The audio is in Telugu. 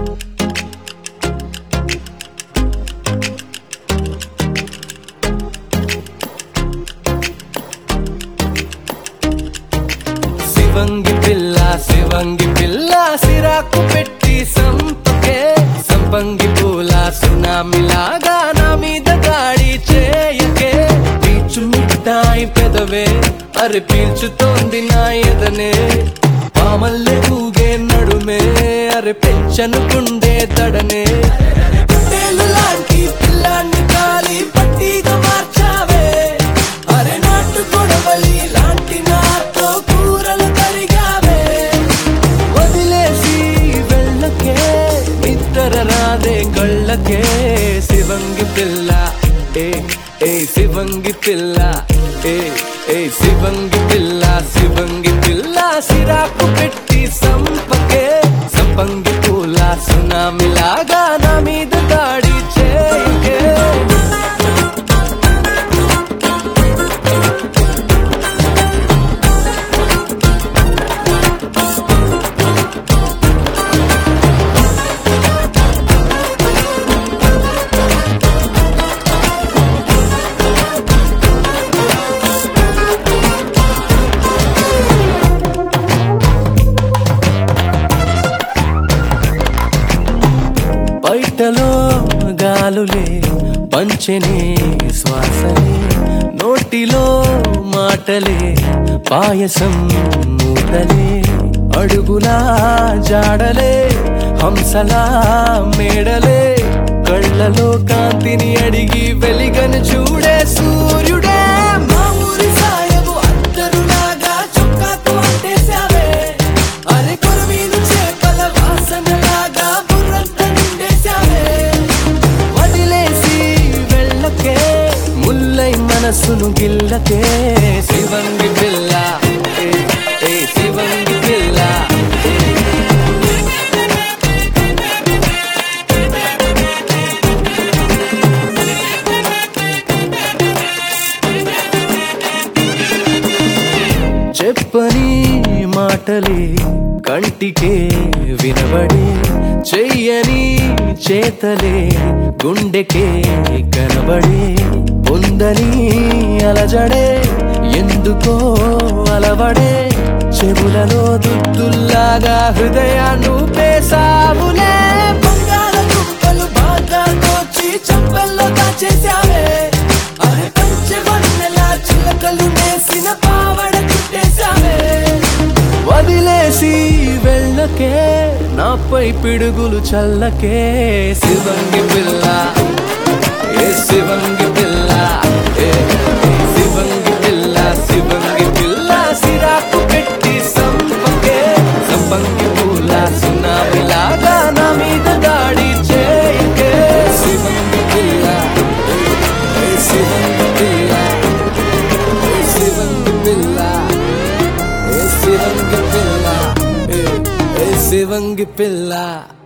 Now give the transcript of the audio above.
శివంగి పిల్ల శివంగి పిల్ల సిరాకు పెట్టి సంపకే సంపంగి పూల సునామిలాగా నా మీద దాడి చేయకే పీచు మిఠాయి పెదవే అరే పీల్చుతోంది నా ఎదనే పామల్లె ఊగే నడుమే అరే పెంచనుకుండే తడనే తేలు లాంటి పిల్లాన్ని కాలి పట్టిగా మార్చావే అరే నాటు కొడవలి లాంటి నాతో కూరలు తరిగావే వదిలేసి వెళ్ళకే నిద్ర రాదే కళ్ళకే శివంగి పిల్ల ఏ ఏ శివంగి పిల్ల ఏ ఏ శివంగి పిల్ల శివంగి పిల్ల సిరాకు పెట్టి సంపకే సంపంగి పూల సునామిలాగా నా మీద దాడి చేయకే బయటలో గాలులే పంచనే శ్వాసలే నోటిలో మాటలే పాయసం మూటలే అడుగులా జాడలే హంసలా మేడలే కళ్ళలో కాంతిని అడిగి వెలిగను చూడే సూర్యుడే మా ఊరి సాయము అత్తరులాగా చొక్కాకు అంటేశావే అరే కొరమీను చేపల వాసనలాగా బుర్రంత నిండేశావే వదిలేసి వెళ్ళకే ముల్లై మనసును గిల్లకే శివంగి పిల్ల ఏ, ఏ శివంగి పిల్ల చెప్పని మాటలే కంటికే వినబడే చెయ్యని చేతలే గుండెకే కనబడే పొందని అలజడే ఎందుకో అలవడే చెవులలో దుద్దుల్లాగా హృదయాన్ని పేసావులే బంగాళ దుంపలు బాగా దోచి చంపల్లో దాచేశావే అరే పంచె వన్నెల చిలకలు నేసిన పావడ చుట్టేశావే వదిలేసి వెళ్ళకే నాపై పిడుగులు చల్లకే శివంగి పిల్ల ఏ శివంగి పిల్ల ఏ ఏ శివంగి పిల్ల శివంగి పిల్ల సిరాకు పెట్టి సంపకే సంపంగి పూల సునామిలాగా నా మీద దాడి చేయకే శివంగి పిల్ల ఏ శివంగి పిల్ల ఏ శివంగి పిల్ల ఏ శివంగి పిల్ల ఏ ఏ శివంగి పిల్ల